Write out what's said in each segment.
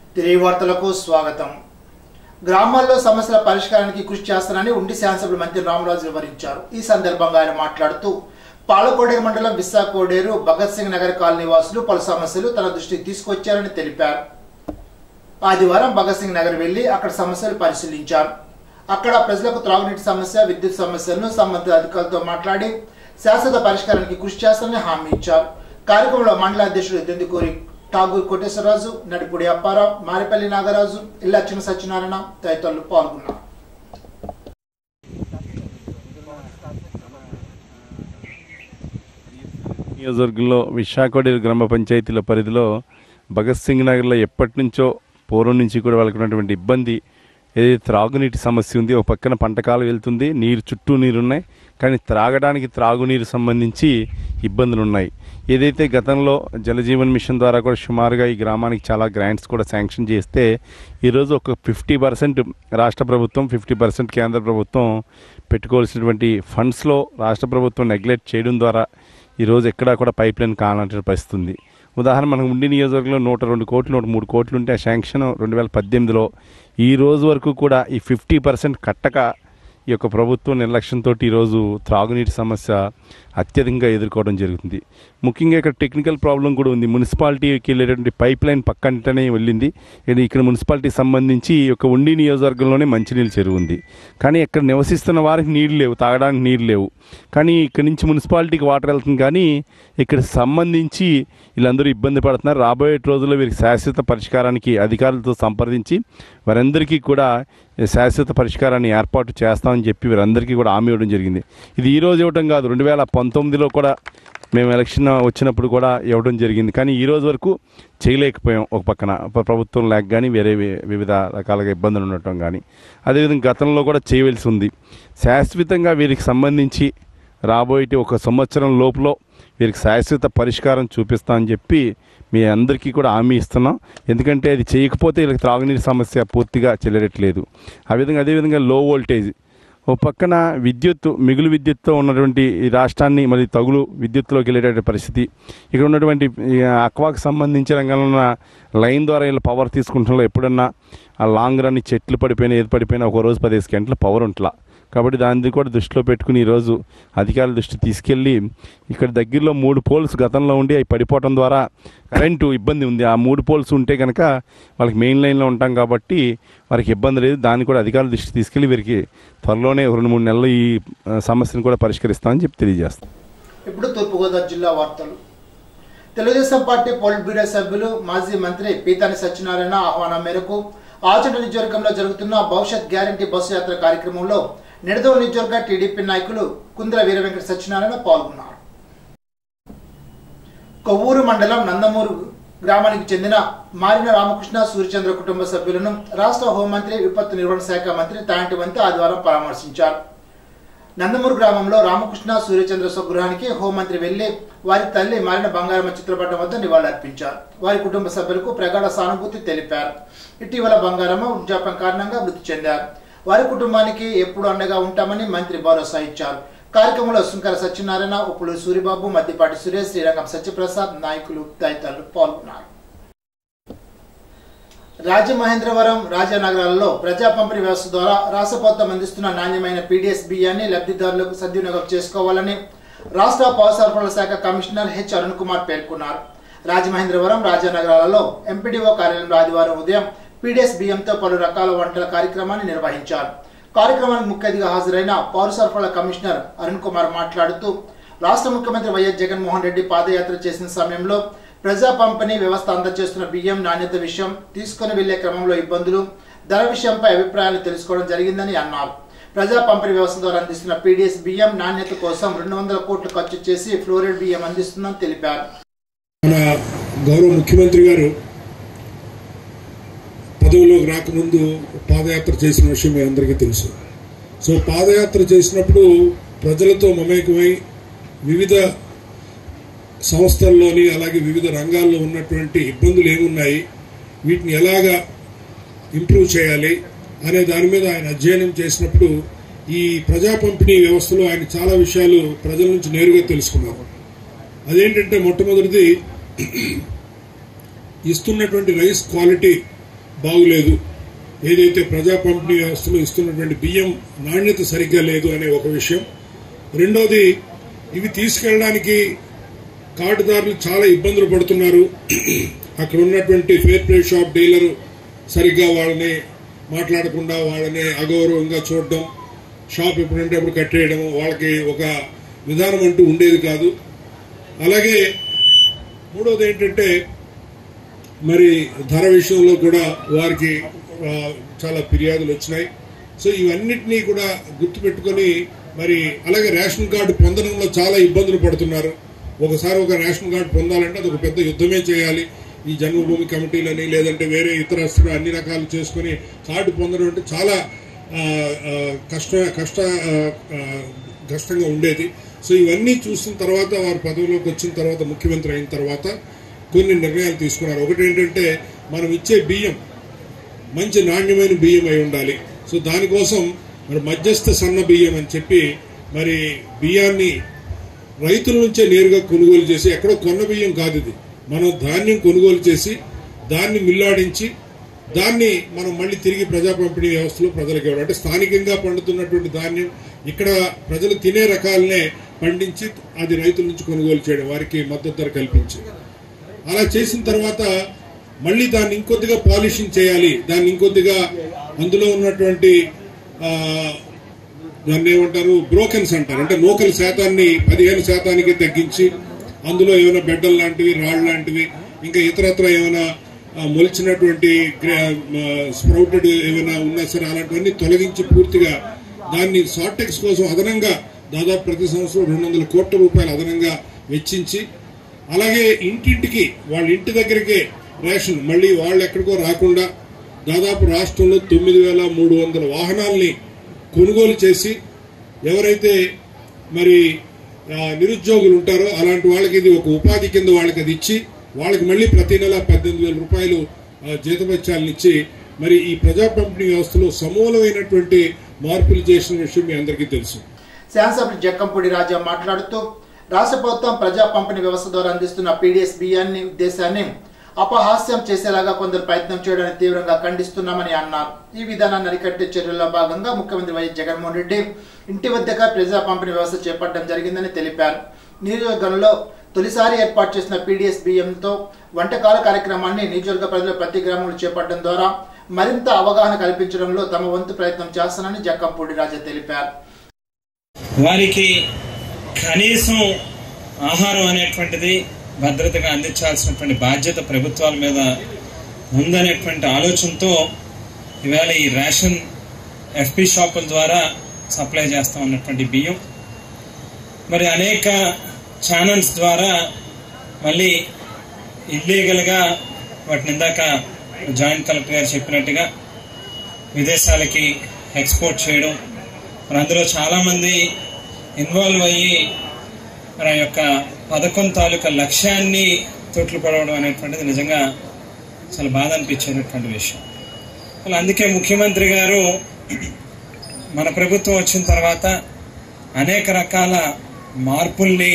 తిరిగి వార్తలకు స్వాగతం గ్రామాల్లో సమస్యల పరిష్కారానికి కృషి చేస్తానని ఉండి శాసనసభ్యులు మంత్రి రామరాజు వివరించారు ఈ సందర్భంగా ఆయన మాట్లాడుతూ పాలకోడేరు మండలం విశాఖోడేరు భగత్ సింగ్ నగర్ కాలనీ వాసులు పలు సమస్యలు తన దృష్టికి తీసుకొచ్చారని తెలిపారు ఆదివారం భగత్ సింగ్ నగర్ వెళ్లి అక్కడ సమస్యలు పరిశీలించారు అక్కడ ప్రజలకు త్రాగునీటి సమస్య విద్యుత్ సమస్యలను సంబంధిత అధికారులతో మాట్లాడి శాశ్వత పరిష్కారానికి కృషి చేస్తానని హామీ ఇచ్చారు కార్యక్రమంలో మండల అధ్యక్షుడు దెందుకూరి ఠాగూర్ కోటేశ్వరరాజు నడిపూడి అప్పారావు మారిపల్లి నాగరాజు ఇల్లచ్చిన సత్యనారాయణ తదితరులు పాల్గొన్నారు నియోజకవర్గంలో విశాఖడేరు గ్రామ పంచాయతీల పరిధిలో భగత్ సింగ్ నగర్లో ఎప్పటి నుంచో పూర్వం నుంచి కూడా వాళ్ళకి ఉన్నటువంటి ఇబ్బంది ఏదైతే త్రాగునీటి సమస్య ఉంది ఒక పక్కన పంటకాలం వెళ్తుంది నీరు చుట్టూ నీరు ఉన్నాయి కానీ త్రాగడానికి త్రాగునీరు సంబంధించి ఇబ్బందులు ఉన్నాయి ఏదైతే గతంలో జలజీవన్ మిషన్ ద్వారా కూడా సుమారుగా ఈ గ్రామానికి చాలా గ్రాంట్స్ కూడా శాంక్షన్ చేస్తే ఈరోజు ఒక ఫిఫ్టీ పర్సెంట్ రాష్ట్ర ప్రభుత్వం ఫిఫ్టీ పర్సెంట్ కేంద్ర ప్రభుత్వం పెట్టుకోవాల్సినటువంటి ఫండ్స్లో రాష్ట్ర ప్రభుత్వం నెగ్లెక్ట్ చేయడం ద్వారా ఈరోజు ఎక్కడా కూడా పైప్ లైన్ కావాలంటే పరిస్థితి ఉంది ఉదాహరణ మనకు ఉండి నియోజకవర్గంలో నూట రెండు కోట్లు నూట మూడు కోట్లు ఉంటే ఆ శాంక్షన్ రెండు వేల పద్దెనిమిదిలో ఈ రోజు వరకు కూడా ఈ ఫిఫ్టీ పర్సెంట్ కట్టక ఈ యొక్క ప్రభుత్వం నిర్లక్ష్యంతో ఈరోజు త్రాగునీటి సమస్య అత్యధికంగా ఎదుర్కోవడం జరుగుతుంది ముఖ్యంగా ఇక్కడ టెక్నికల్ ప్రాబ్లం కూడా ఉంది మున్సిపాలిటీకి వెళ్ళేటువంటి పైప్ లైన్ పక్కంటనే వెళ్ళింది ఇది ఇక్కడ మున్సిపాలిటీకి సంబంధించి ఈ యొక్క ఉండి నియోజకవర్గంలోనే మంచినీళ్ళు చెరువు ఉంది కానీ ఇక్కడ నివసిస్తున్న వారికి నీళ్ళు లేవు తాగడానికి నీళ్ళు లేవు కానీ ఇక్కడ నుంచి మున్సిపాలిటీకి వాటర్ వెళ్తుంది కానీ ఇక్కడ సంబంధించి వీళ్ళందరూ ఇబ్బంది పడుతున్నారు రాబోయే రోజుల్లో వీరికి శాశ్వత పరిష్కారానికి అధికారులతో సంప్రదించి వారందరికీ కూడా శాశ్వత పరిష్కారాన్ని ఏర్పాటు చేస్తామని చెప్పి వీరందరికీ కూడా హామీ ఇవ్వడం జరిగింది ఇది ఈ రోజు ఇవ్వడం కాదు రెండు వేల పంతొమ్మిదిలో కూడా మేము ఎలక్షన్ వచ్చినప్పుడు కూడా ఇవ్వడం జరిగింది కానీ ఈ రోజు వరకు చేయలేకపోయాం ఒక పక్కన ప్ర- ప్రభుత్వం లేక కానీ వేరే వి- వివిధ రకాలుగా ఇబ్బందులు ఉండటం కానీ అదేవిధంగా గతంలో కూడా చేయవలసి ఉంది శాశ్వతంగా వీరికి సంబంధించి రాబోయే ఒక సంవత్సరం లోపల వీరికి శాశ్వత పరిష్కారం చూపిస్తామని చెప్పి మీ అందరికీ కూడా హామీ ఇస్తున్నాం ఎందుకంటే అది చేయకపోతే వీళ్ళకి త్రాగునీటి సమస్య పూర్తిగా చెల్లరట్లేదు ఆ విధంగా అదేవిధంగా లో వోల్టేజ్ ఓ పక్కన విద్యుత్ మిగులు విద్యుత్తో ఉన్నటువంటి ఈ రాష్ట్రాన్ని మరి తగులు విద్యుత్తులోకి వెళ్ళేటటువంటి పరిస్థితి ఇక్కడ ఉన్నటువంటి ఈ అక్వాకు సంబంధించిన రంగంలో ఉన్న లైన్ ద్వారా వీళ్ళు పవర్ తీసుకుంటున్నా ఎప్పుడన్నా ఆ లాంగ్ రన్ చెట్లు పడిపోయినా ఏది పడిపోయినా ఒక రోజు పదిహేను గంటల పవర్ ఉంట్లా కాబట్టి దాన్ని కూడా దృష్టిలో పెట్టుకుని ఈరోజు అధికారుల దృష్టి తీసుకెళ్ళి ఇక్కడ దగ్గరలో మూడు పోల్స్ గతంలో ఉండి అవి పడిపోవడం ద్వారా కరెంటు ఇబ్బంది ఉంది ఆ మూడు పోల్స్ ఉంటే కనుక వాళ్ళకి మెయిన్ లైన్లో ఉంటాం కాబట్టి వారికి ఇబ్బంది లేదు దాన్ని కూడా అధికారుల దృష్టి తీసుకెళ్ళి వీరికి త్వరలోనే ఒక రెండు మూడు నెలలు ఈ ఆ, సమస్యను కూడా పరిష్కరిస్తామని చెప్పి తెలియజేస్తాం ఇప్పుడు తూర్పుగోదావరి జిల్లా వార్తలు తెలుగుదేశం పార్టీ పోలిట్ బ్యూరో సభ్యులు మాజీ మంత్రి పీతాని సత్యనారాయణ ఆహ్వానం మేరకు ఆచంట నియోజకవర్గంలో జరుగుతున్న భవిష్యత్ గ్యారంటీ బస్సు యాత్ర కార్యక్రమంలో నిడదవోలు నియోజకవర్గ టీడీపీ నాయకులు కుంద్ర వీర వెంకట సత్యనారాయణ పాల్గొన్నారు కొవ్వూరు మండలం నందమూరు గ్రామానికి చెందిన మారిన రామకృష్ణ సూర్యచంద్ర కుటుంబ సభ్యులను రాష్ట్ర హోంమంత్రి విపత్తు నిర్వహణ శాఖ మంత్రి తాంటి వంతి ఆదివారం పరామర్శించారు నందమూరు గ్రామంలో రామకృష్ణ సూర్యచంద్ర స్వగృహానికి హోంమంత్రి వెళ్లి వారి తల్లి మారిన బంగారమ్మ చిత్రపటం వద్ద నివాళులర్పించారు వారి కుటుంబ సభ్యులకు ప్రగాఢ సానుభూతి తెలిపారు ఇటీవల బంగారమ్మ వృద్ధాపం కారణంగా మృతి చెందారు వారి కుటుంబానికి ఎప్పుడు అండగా ఉంటామని మంత్రి భరోసా ఇచ్చారు కార్యక్రమంలో శంకర సత్యనారాయణ ఉప్పులు సూరిబాబు మద్దిపాటి సురేష్ శ్రీరంగం సత్యప్రసాద్ నాయకులు తదితరులు పాల్గొన్నారు రాజమహేంద్రవరం రాజానగరాలలో ప్రజా పంపిణీ వ్యవస్థ ద్వారా రాష్ట్ర ప్రభుత్వం అందిస్తున్న నాణ్యమైన పీడీఎస్ బియ్యాన్ని లబ్ధిదారులకు సద్వినియోగం చేసుకోవాలని రాష్ట్ర పౌర సరఫరాల శాఖ కమిషనర్ హెచ్ అరుణ్ కుమార్ పేర్కొన్నారు రాజమహేంద్రవరం రాజానగరాలలో ఎంపీడీఓ కార్యాలయంలో ఆదివారం ఉదయం పీడీఎస్ బియ్యంతో పలు రకాల వంటల కార్యక్రమాన్ని నిర్వహించారు కార్యక్రమానికి ముఖ్య అతిథిగా హాజరైన పౌర సరఫరాల కమిషనర్ అరుణ్ కుమార్ మాట్లాడుతూ రాష్ట్ర ముఖ్యమంత్రి వైఎస్ జగన్మోహన్ రెడ్డి పాదయాత్ర చేసిన సమయంలో ప్రజా పంపిణీ వ్యవస్థ అందజేస్తున్న బియ్యం నాణ్యత విషయం తీసుకుని వెళ్లే క్రమంలో ఇబ్బందులు ధర విషయంపై అభిప్రాయాలు తెలుసుకోవడం జరిగిందని అన్నారు ప్రజా పంపిణీ వ్యవస్థ ద్వారా అందిస్తున్న పీడీఎస్ బియ్యం నాణ్యత కోసం రెండు వందల కోట్లు ఖర్చు చేసి ఫ్లోరైడ్ బియ్యం అందిస్తుందని తెలిపారు మన గౌరవ ముఖ్యమంత్రి గారు పదవిలోకి రాకముందు పాదయాత్ర చేసిన విషయం మీ అందరికీ తెలుసు సో పాదయాత్ర చేసినప్పుడు ప్రజలతో మమేకమై వివిధ సంస్థల్లోని అలాగే వివిధ రంగాల్లో ఉన్నటువంటి ఇబ్బందులు ఏమున్నాయి వీటిని ఎలాగా ఇంప్రూవ్ చేయాలి అనే దాని మీద ఆయన అధ్యయనం చేసినప్పుడు ఈ ప్రజా పంపిణీ వ్యవస్థలో ఆయన చాలా విషయాలు ప్రజల నుంచి నేరుగా తెలుసుకున్నారు అదేంటంటే మొట్టమొదటిది ఇస్తున్నటువంటి రైస్ క్వాలిటీ బాగులేదు ఏదైతే ప్రజా పంపిణీ వ్యవస్థలో ఇస్తున్నటువంటి బియ్యం నాణ్యత సరిగ్గా లేదు అనే ఒక విషయం రెండోది ఇవి తీసుకెళ్ళడానికి కార్డుదారులు చాలా ఇబ్బందులు పడుతున్నారు అక్కడ ఉన్నటువంటి ఫేర్ ప్లే షాప్ డీలర్ సరిగ్గా వాళ్ళని మాట్లాడకుండా వాళ్ళని అగౌరవంగా చూడడం షాప్ ఎప్పుడంటే అప్పుడు కట్టేయడం వాళ్ళకి ఒక విధానం అంటూ ఉండేది కాదు అలాగే మూడోది ఏంటంటే మరి ధర విషయంలో కూడా వారికి ఆ, చాలా ఫిర్యాదులు వచ్చినాయి సో ఇవన్నిటినీ కూడా గుర్తుపెట్టుకొని మరి అలాగే రేషన్ కార్డు పొందడంలో చాలా ఇబ్బందులు పడుతున్నారు ఒకసారి ఒక రేషన్ కార్డు పొందాలంటే అది ఒక పెద్ద యుద్ధమే చేయాలి ఈ జన్మభూమి కమిటీలని లేదంటే వేరే ఇతర అన్ని రకాలు చేసుకుని కార్డు పొందడం అంటే చాలా ఆ, ఆ, కష్ట కష్ట ఆ, ఆ, కష్టంగా ఉండేది సో ఇవన్నీ చూసిన తర్వాత వారు పదవిలోకి వచ్చిన తర్వాత ముఖ్యమంత్రి అయిన తర్వాత కొన్ని నిర్ణయాలు తీసుకున్నారు ఒకటి ఏంటంటే మనం ఇచ్చే బియ్యం మంచి నాణ్యమైన బియ్యం అయి ఉండాలి సో దానికోసం మరి మధ్యస్థ సన్న బియ్యం అని చెప్పి మరి బియ్యాన్ని రైతుల నుంచే నేరుగా కొనుగోలు చేసి ఎక్కడో కొన్న బియ్యం కాదు ఇది మనం ధాన్యం కొనుగోలు చేసి దాన్ని మిల్లాడించి దాన్ని మనం మళ్ళీ తిరిగి ప్రజా పంపిణీ వ్యవస్థలో ప్రజలకు ఇవ్వడం అంటే స్థానికంగా పండుతున్నటువంటి ధాన్యం ఇక్కడ ప్రజలు తినే రకాలనే పండించి అది రైతుల నుంచి కొనుగోలు చేయడం వారికి మద్దతు ధర కల్పించి అలా చేసిన తర్వాత మళ్ళీ దాన్ని ఇంకొద్దిగా పాలిషింగ్ చేయాలి దాన్ని ఇంకొద్దిగా అందులో ఉన్నటువంటి ఆ, దాన్ని ఏమంటారు బ్రోకెన్స్ అంటారు అంటే నూకల శాతాన్ని పదిహేను శాతానికి తగ్గించి అందులో ఏమైనా బెడ్డలు లాంటివి రాళ్ళు లాంటివి ఇంకా ఇతరత్ర ఏమైనా ఆ, మొలిచినటువంటి స్ప్రౌటెడ్ ఏమైనా ఉన్నా సరే అలాంటివన్నీ తొలగించి పూర్తిగా దాన్ని షార్టెక్స్ కోసం అదనంగా దాదాపు ప్రతి సంవత్సరం రెండు వందల కోట్ల రూపాయలు అదనంగా వెచ్చించి అలాగే ఇంటింటికి వాళ్ళ ఇంటి దగ్గరికే రేషన్ మళ్ళీ వాళ్ళు ఎక్కడికో రాకుండా దాదాపు రాష్ట్రంలో తొమ్మిది వేల మూడు వందల వాహనాల్ని కొనుగోలు చేసి ఎవరైతే మరి ఆ, నిరుద్యోగులు ఉంటారో అలాంటి వాళ్ళకి ఇది ఒక ఉపాధి కింద వాళ్ళకి అది ఇచ్చి వాళ్ళకి మళ్ళీ ప్రతి నెల పద్దెనిమిది వేల రూపాయలు ఆ, జీతభత్యాలను ఇచ్చి మరి ఈ ప్రజా పంపిణీ వ్యవస్థలో సమూలమైనటువంటి మార్పులు చేసిన విషయం మీ అందరికీ తెలుసు శాసనసభ్యులు జక్కంపూడి రాజా మాట్లాడుతూ రాష్ట్ర ప్రభుత్వం ప్రజా పంపిణీ వ్యవస్థ ద్వారా అందిస్తున్న పీడీఎస్ బియ్యాన్ని ఉద్దేశాన్ని అపహాస్యం చేసేలాగా కొందరు ప్రయత్నం చేయడాన్ని తీవ్రంగా ఖండిస్తున్నామని అన్నారు ఈ విధానాన్ని అరికట్టే చర్యల్లో భాగంగా ముఖ్యమంత్రి వైఎస్ జగన్మోహన్ రెడ్డి ఇంటి వద్దగా ప్రజా పంపిణీ వ్యవస్థ చేపట్టడం జరిగిందని తెలిపారు నియోజకవర్గంలో తొలిసారి ఏర్పాటు చేసిన పీడీఎస్ బియ్యంతో వంటకాల కార్యక్రమాన్ని నియోజకవర్గ ప్రజలు ప్రతి గ్రామంలో చేపట్టడం ద్వారా మరింత అవగాహన కల్పించడంలో తమ వంతు ప్రయత్నం చేస్తానని జక్కంపూడి రాజా తెలిపారు వారికి కనీసం ఆహారం అనేటువంటిది భద్రతగా అందించాల్సినటువంటి బాధ్యత ప్రభుత్వాల మీద ఉందనేటువంటి ఆలోచనతో ఇవాళ ఈ రేషన్ ఎఫ్పి షాపుల ద్వారా సప్లై చేస్తా ఉన్నటువంటి బియ్యం మరి అనేక ఛానల్స్ ద్వారా మళ్ళీ ఇల్లీగల్గా వాటిని ఇందాక జాయింట్ కలెక్టర్ గారు చెప్పినట్టుగా విదేశాలకి ఎక్స్పోర్ట్ చేయడం మరి అందులో చాలామంది ఇన్వాల్వ్ అయ్యి మరి ఆ యొక్క పథకం తాలూకా లక్ష్యాన్ని తొట్లు పడవడం అనేటువంటిది నిజంగా చాలా బాధ అనిపించేటటువంటి విషయం అలా అందుకే ముఖ్యమంత్రి గారు మన ప్రభుత్వం వచ్చిన తర్వాత అనేక రకాల మార్పుల్ని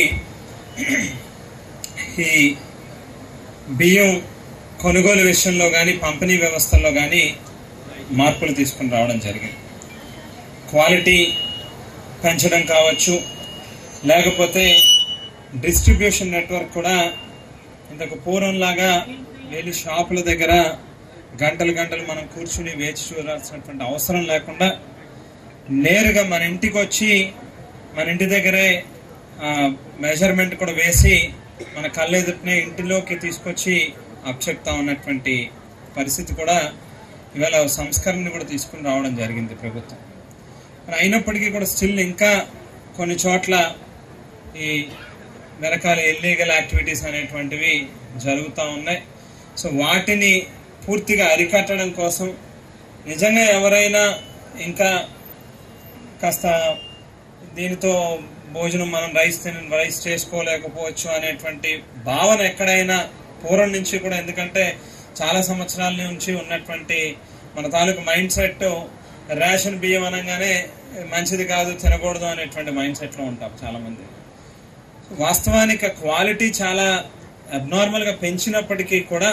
ఈ బియ్యం కొనుగోలు విషయంలో కానీ పంపిణీ వ్యవస్థల్లో కానీ మార్పులు తీసుకుని రావడం జరిగింది క్వాలిటీ పెంచడం కావచ్చు లేకపోతే డిస్ట్రిబ్యూషన్ నెట్వర్క్ కూడా ఇంతకు పూర్వంలాగా వెళ్ళి షాపుల దగ్గర గంటలు గంటలు మనం కూర్చుని వేచి చూడాల్సినటువంటి అవసరం లేకుండా నేరుగా మన ఇంటికి వచ్చి మన ఇంటి దగ్గరే మెజర్మెంట్ కూడా వేసి మన కళ్ళెదుటినే ఇంటిలోకి తీసుకొచ్చి అప్పచెప్తా ఉన్నటువంటి పరిస్థితి కూడా ఇవాళ సంస్కరణ కూడా తీసుకుని రావడం జరిగింది ప్రభుత్వం మరి అయినప్పటికీ కూడా స్టిల్ ఇంకా కొన్ని చోట్ల ఈ వెనకాల ఇల్లీగల్ యాక్టివిటీస్ అనేటువంటివి జరుగుతూ ఉన్నాయి సో వాటిని పూర్తిగా అరికట్టడం కోసం నిజంగా ఎవరైనా ఇంకా కాస్త దీనితో భోజనం మనం రైస్ తిన రైస్ చేసుకోలేకపోవచ్చు అనేటువంటి భావన ఎక్కడైనా పూర్వం నుంచి కూడా ఎందుకంటే చాలా సంవత్సరాల నుంచి ఉన్నటువంటి మన తాలూకు మైండ్ సెట్ రేషన్ బియ్యం అనగానే మంచిది కాదు తినకూడదు అనేటువంటి మైండ్ సెట్ లో ఉంటాం చాలా మంది వాస్తవానికి క్వాలిటీ చాలా అబ్నార్మల్ గా పెంచినప్పటికీ కూడా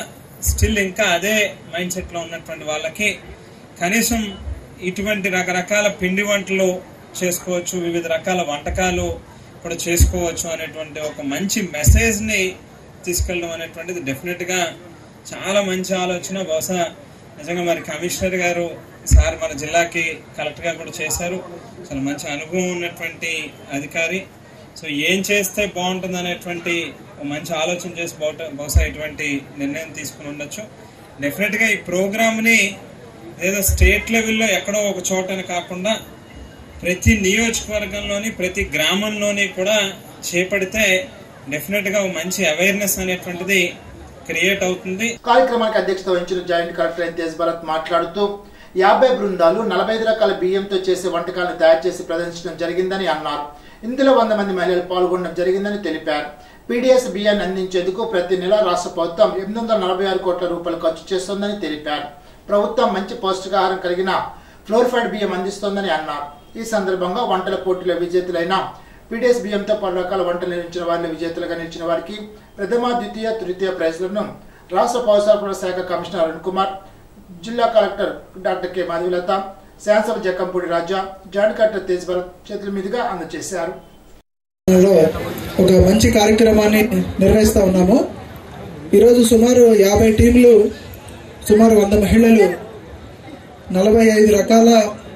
స్టిల్ ఇంకా అదే మైండ్ సెట్ లో ఉన్నటువంటి వాళ్ళకి కనీసం ఇటువంటి రకరకాల పిండి వంటలు చేసుకోవచ్చు వివిధ రకాల వంటకాలు కూడా చేసుకోవచ్చు అనేటువంటి ఒక మంచి మెసేజ్ ని తీసుకెళ్ళడం అనేటువంటిది డెఫినెట్ గా చాలా మంచి ఆలోచన బహుశా నిజంగా మరి కమిషనర్ గారు సార్ మన జిల్లాకి కలెక్టర్ గా కూడా చేశారు చాలా మంచి అనుభవం ఉన్నటువంటి అధికారి సో ఏం చేస్తే బాగుంటుంది అనేటువంటి ఒక మంచి ఆలోచన చేసి బహుట- బహుశా ఇటువంటి నిర్ణయం తీసుకుని ఉండొచ్చు డెఫినెట్ గా ఈ ప్రోగ్రామ్ ని ఏదో స్టేట్ లెవెల్లో ఎక్కడో ఒక చోటని కాకుండా ప్రతి నియోజకవర్గంలోని ప్రతి గ్రామంలోని కూడా చేపడితే డెఫినెట్ గా ఒక మంచి అవేర్నెస్ అనేటువంటిది క్రియేట్ అవుతుంది కార్యక్రమానికి అధ్యక్షత వహించిన joint collector N Tej Bharat మాట్లాడుతూ యాభై బృందాలు నలభై ఐదు రకాల బియ్యంతో చేసే వంటకాలను తయారు చేసి ప్రదర్శించడం జరిగిందని అన్నారు ఇందులో వంద మంది మహిళలు పాల్గొనడం జరిగిందని తెలిపారు పీడీఎస్ బియ్యాన్ని అందించేందుకు ప్రతి నెల రాష్ట్ర ప్రభుత్వం ఎనిమిది వందల నలభై ఆరు కోట్ల రూపాయలు ఖర్చు చేస్తోందని తెలిపారు ప్రభుత్వం మంచి పౌష్టికాహారం కలిగిన ఫ్లోరిఫైడ్ బియ్యం అందిస్తోందని అన్నారు ఈ సందర్భంగా వంటల పోటీలో విజేతలైన పీడీఎస్ బియ్యంతో పలు రకాల వంటలు నిర్మించిన వారిని విజేతలుగా నిలిచిన వారికి ప్రథమ ద్వితీయ తృతీయ ప్రైజ్లను రాష్ట్ర పౌర సరఫరా శాఖ కమిషనర్ అరుణ్ కుమార్ జిల్లా కలెక్టర్ డాక్టర్ కె మాధవిలత శాసనసభ జక్కంపూడి రాజా జాయింట్ కలెక్టర్ తేజ్ భరత్ చేతుల మీదుగా అందజేశారు లో ఒక మంచి కార్యక్రమాన్ని నిర్వహిస్తా ఉన్నాము ఈరోజు సుమారు యాభై టీంలు సుమారు వంద మహిళలు నలభై ఐదు రకాల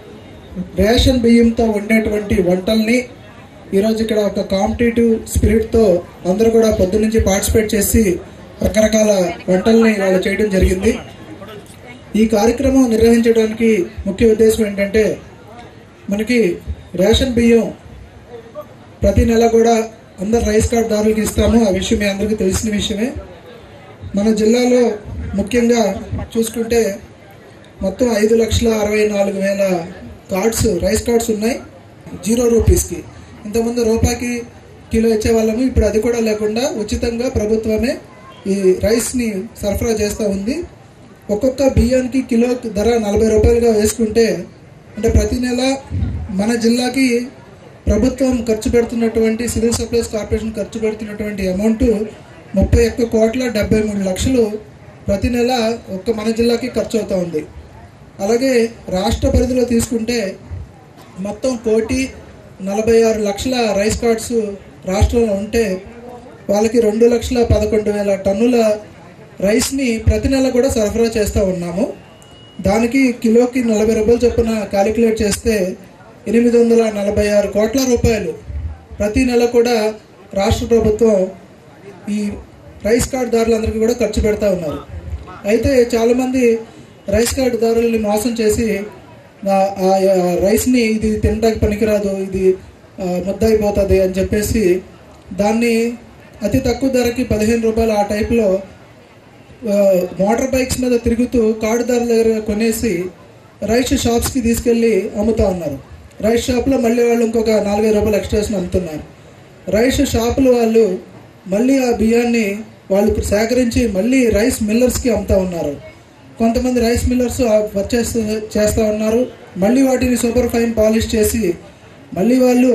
రేషన్ బియ్యంతో వండేటువంటి వంటల్ని ఈరోజు ఇక్కడ ఒక కాంపిటేటివ్ స్పిరిట్తో అందరూ కూడా పొద్దు నుంచి పార్టిసిపేట్ చేసి రకరకాల వంటల్ని వాళ్ళు చేయడం జరిగింది ఈ కార్యక్రమం నిర్వహించడానికి ముఖ్య ఉద్దేశం ఏంటంటే మనకి రేషన్ బియ్యం ప్రతి నెల కూడా అందరు రైస్ కార్డ్ దారులకు ఇస్తాము ఆ విషయం మీ అందరికీ తెలిసిన విషయమే మన జిల్లాలో ముఖ్యంగా చూసుకుంటే మొత్తం ఐదు లక్షల అరవై నాలుగు వేల కార్డ్స్ రైస్ కార్డ్స్ ఉన్నాయి జీరో రూపీస్కి ఇంతకుముందు రూపాయికి కిలో ఇచ్చేవాళ్ళము ఇప్పుడు అది కూడా లేకుండా ఉచితంగా ప్రభుత్వమే ఈ రైస్ని సరఫరా చేస్తూ ఉంది ఒక్కొక్క బియ్యానికి కిలో ధర నలభై రూపాయలుగా వేసుకుంటే అంటే ప్రతి నెల మన జిల్లాకి ప్రభుత్వం ఖర్చు పెడుతున్నటువంటి సివిల్ సప్లైస్ కార్పొరేషన్ ఖర్చు పెడుతున్నటువంటి అమౌంట్ ముప్పై ఒక్క కోట్ల డెబ్బై మూడు లక్షలు ప్రతి నెల ఒక్క మన జిల్లాకి ఖర్చు అవుతా ఉంది అలాగే రాష్ట్ర పరిధిలో తీసుకుంటే మొత్తం కోటి నలభై ఆరు లక్షల రైస్ కార్డ్స్ రాష్ట్రంలో ఉంటే వాళ్ళకి రెండు లక్షల పదకొండు వేల టన్నుల రైస్ని ప్రతి నెల కూడా సరఫరా చేస్తూ ఉన్నాము దానికి కిలోకి నలభై రూపాయలు చొప్పున క్యాలిక్యులేట్ చేస్తే ఎనిమిది వందల నలభై ఆరు కోట్ల రూపాయలు ప్రతి నెల కూడా రాష్ట్ర ప్రభుత్వం ఈ రైస్ కార్డ్ దారులందరికీ కూడా ఖర్చు పెడతా ఉన్నారు అయితే చాలామంది రైస్ కార్డ్ దారులని మోసం చేసి ఆ- ఆ రైస్ని ఇది తినడానికి పనికిరాదు ఇది ఆ, ముద్దయిపోతుంది అని చెప్పేసి దాన్ని అతి తక్కువ ధరకి పదిహేను రూపాయలు ఆ టైప్లో ఆ, మోటార్ బైక్స్ మీద తిరుగుతూ కార్డుదారుల దగ్గర కొనేసి రైస్ షాప్స్కి తీసుకెళ్ళి అమ్ముతా ఉన్నారు రైస్ షాప్లో మళ్ళీ వాళ్ళు ఇంకొక నాలుగైదు రూపాయలు ఎక్స్ట్రా వేసి అమ్ముతున్నారు రైస్ షాపుల వాళ్ళు మళ్ళీ ఆ బియ్యాన్ని వాళ్ళు సేకరించి మళ్ళీ రైస్ మిల్లర్స్కి అమ్ముతా ఉన్నారు కొంతమంది రైస్ మిల్లర్స్ పర్చేస్ చేస్తూ ఉన్నారు మళ్ళీ వాటిని సూపర్ ఫైన్ పాలిష్ చేసి మళ్ళీ వాళ్ళు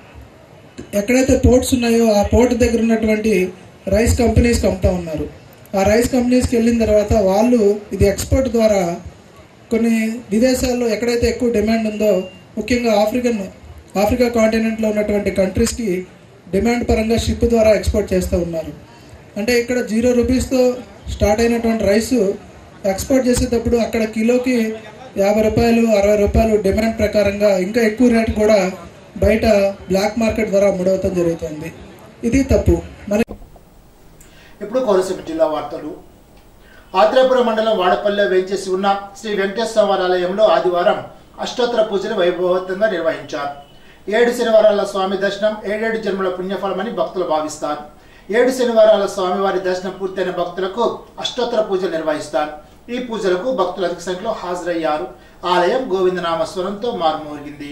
ఎక్కడైతే పోర్ట్స్ ఉన్నాయో ఆ పోర్ట్ దగ్గర ఉన్నటువంటి రైస్ కంపెనీస్కి అమ్ముతా ఉన్నారు ఆ రైస్ కంపెనీస్కి వెళ్ళిన తర్వాత వాళ్ళు ఇది ఎక్స్పోర్ట్ ద్వారా కొన్ని విదేశాల్లో ఎక్కడైతే ఎక్కువ డిమాండ్ ఉందో ముఖ్యంగా ఆఫ్రికన్ ఆఫ్రికా కాంటినెంట్లో ఉన్నటువంటి కంట్రీస్కి డిమాండ్ పరంగా షిప్ ద్వారా ఎక్స్పోర్ట్ చేస్తూ ఉన్నారు అంటే ఇక్కడ జీరో రూపీస్తో స్టార్ట్ అయినటువంటి రైస్ ఎక్స్పోర్ట్ చేసేటప్పుడు అక్కడ కిలోకి యాభై రూపాయలు అరవై రూపాయలు డిమాండ్ ప్రకారంగా ఇంకా ఎక్కువ రేట్ కూడా బయట బ్లాక్ మార్కెట్ ద్వారా అమ్ముడవటం జరుగుతుంది ఇది తప్పు మన ఇప్పుడు కోనసీమ జిల్లా వార్తలు ఆత్రేపురం మండలం వాడపల్లిలో వేంచేసి ఉన్న శ్రీ వెంకటేశ్వర వారి ఆలయంలో ఆదివారం అష్టోత్తర పూజలు వైభవంతంగా నిర్వహించారు ఏడు శనివారాల స్వామి దర్శనం ఏడేడు జన్మల పుణ్యఫలమని భక్తులు భావిస్తారు ఏడు శనివారాల స్వామివారి దర్శనం పూర్తయిన భక్తులకు అష్టోత్తర పూజలు నిర్వహిస్తారు ఈ పూజలకు భక్తులు అధిక సంఖ్యలో హాజరయ్యారు ఆలయం గోవిందనామ స్వరంతో మారుమోగింది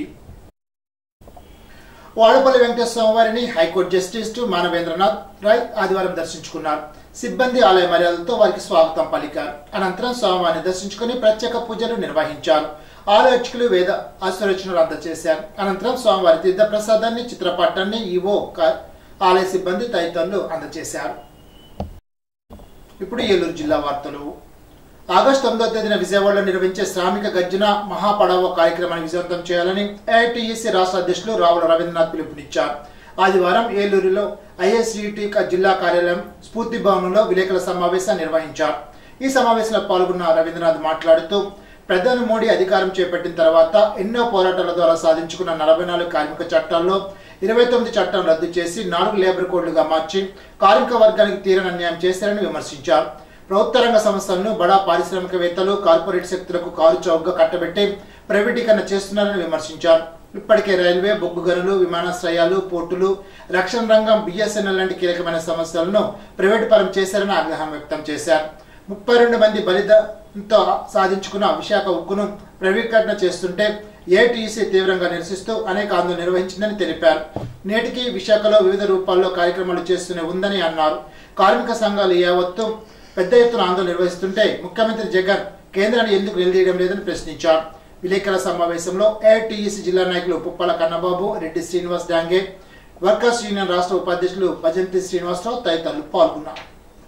వాడపల్లి వెంకటేశ్వర వారిని హైకోర్టు జస్టిస్ టు మానవేంద్రనాథ్ రాయ్ ఆదివారం దర్శించుకున్నారు సిబ్బంది ఆలయ మర్యాదలతో వారికి స్వాగతం పలికారు అనంతరం స్వామివారిని దర్శించుకుని ప్రత్యేక పూజలు నిర్వహించారు ఆలోచకులు వేద ఆశీర్వచనలు అందజేశారు అనంతరం స్వామివారి తీర్థ ప్రసాదాన్ని చిత్రపటాన్ని ఈవో క- ఆలయ సిబ్బంది తదితరులు అందజేశారు ఇప్పుడు ఏలూరు జిల్లా వార్తలు ఆగస్టు తొమ్మిదో తేదీన విజయవాడలో నిర్వహించే శ్రామిక గర్జన మహాపడవ కార్యక్రమాన్ని విజయవంతం చేయాలని ఏఐటిఈసి రాష్ట్ర అధ్యక్షులు రావుల రవీంద్రనాథ్ పిలుపునిచ్చారు ఆదివారం ఏలూరులో ఐఎస్ఈటి జిల్లా కార్యాలయం స్ఫూర్తి భవనంలో విలేకరుల సమావేశం నిర్వహించారు ఈ సమావేశంలో పాల్గొన్న రవీంద్రనాథ్ మాట్లాడుతూ ప్రధాని మోడీ అధికారం చేపట్టిన తర్వాత ఎన్నో పోరాటాల ద్వారా సాధించుకున్న నలభై నాలుగు కార్మిక చట్టాల్లో ఇరవై తొమ్మిది చట్టం రద్దు చేసి నాలుగు లేబర్ కోడ్లుగా మార్చి కార్మిక వర్గానికి తీరని అన్యాయం చేశారని విమర్శించారు ప్రభుత్వ రంగ సంస్థలను బడా పారిశ్రామికవేత్తలు కార్పొరేట్ శక్తులకు కారు చౌకగా కట్టబెట్టి ప్రైవేటీకరణ చేస్తున్నారని విమర్శించారు ఇప్పటికే రైల్వే బొగ్గు గనులు విమానాశ్రయాలు పోర్టులు రక్షణ రంగం బిఎస్ఎన్ఎల్ లాంటి కీలకమైన సమస్యలను ప్రైవేటు పరం చేశారని ఆగ్రహం వ్యక్తం చేశారు ముప్పై రెండు మంది బలిదంతో సాధించుకున్న విశాఖ ఉక్కును ప్రైవేటీకరణ చేస్తుంటే ఏటీసీ తీవ్రంగా నిరసిస్తూ అనేక ఆందోళన నిర్వహించిందని తెలిపారు నేటికి విశాఖలో వివిధ రూపాల్లో కార్యక్రమాలు చేస్తూనే ఉందని అన్నారు కార్మిక సంఘాలు యావత్తు పెద్ద ఎత్తున ఆందోళన నిర్వహిస్తుంటే ముఖ్యమంత్రి జగన్ కేంద్రాన్ని ఎందుకు నిలదీయడం లేదని ప్రశ్నించారు విలేకరుల సమావేశంలో ఏఐటీఈసీ జిల్లా నాయకులు పుప్పల కన్నబాబు రెడ్డి శ్రీనివాస్ డాంగే వర్కర్స్ యూనియన్ రాష్ట్ర ఉపాధ్యక్షులు భజంతి శ్రీనివాసరావు తదితరులు పాల్గొన్నారు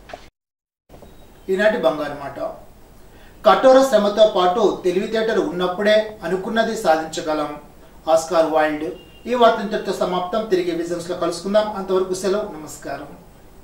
ఈనాటి బంగారు మాట కఠోర శ్రమతో పాటు తెలివితేటలు ఉన్నప్పుడే అనుకున్నది సాధించగలం ఆస్కార్ వైల్డ్ ఈ వార్త ఇంతటితో సమాప్తం తిరిగి విజన్స్ లో కలుసుకుందాం అంతవరకు సెలవు నమస్కారం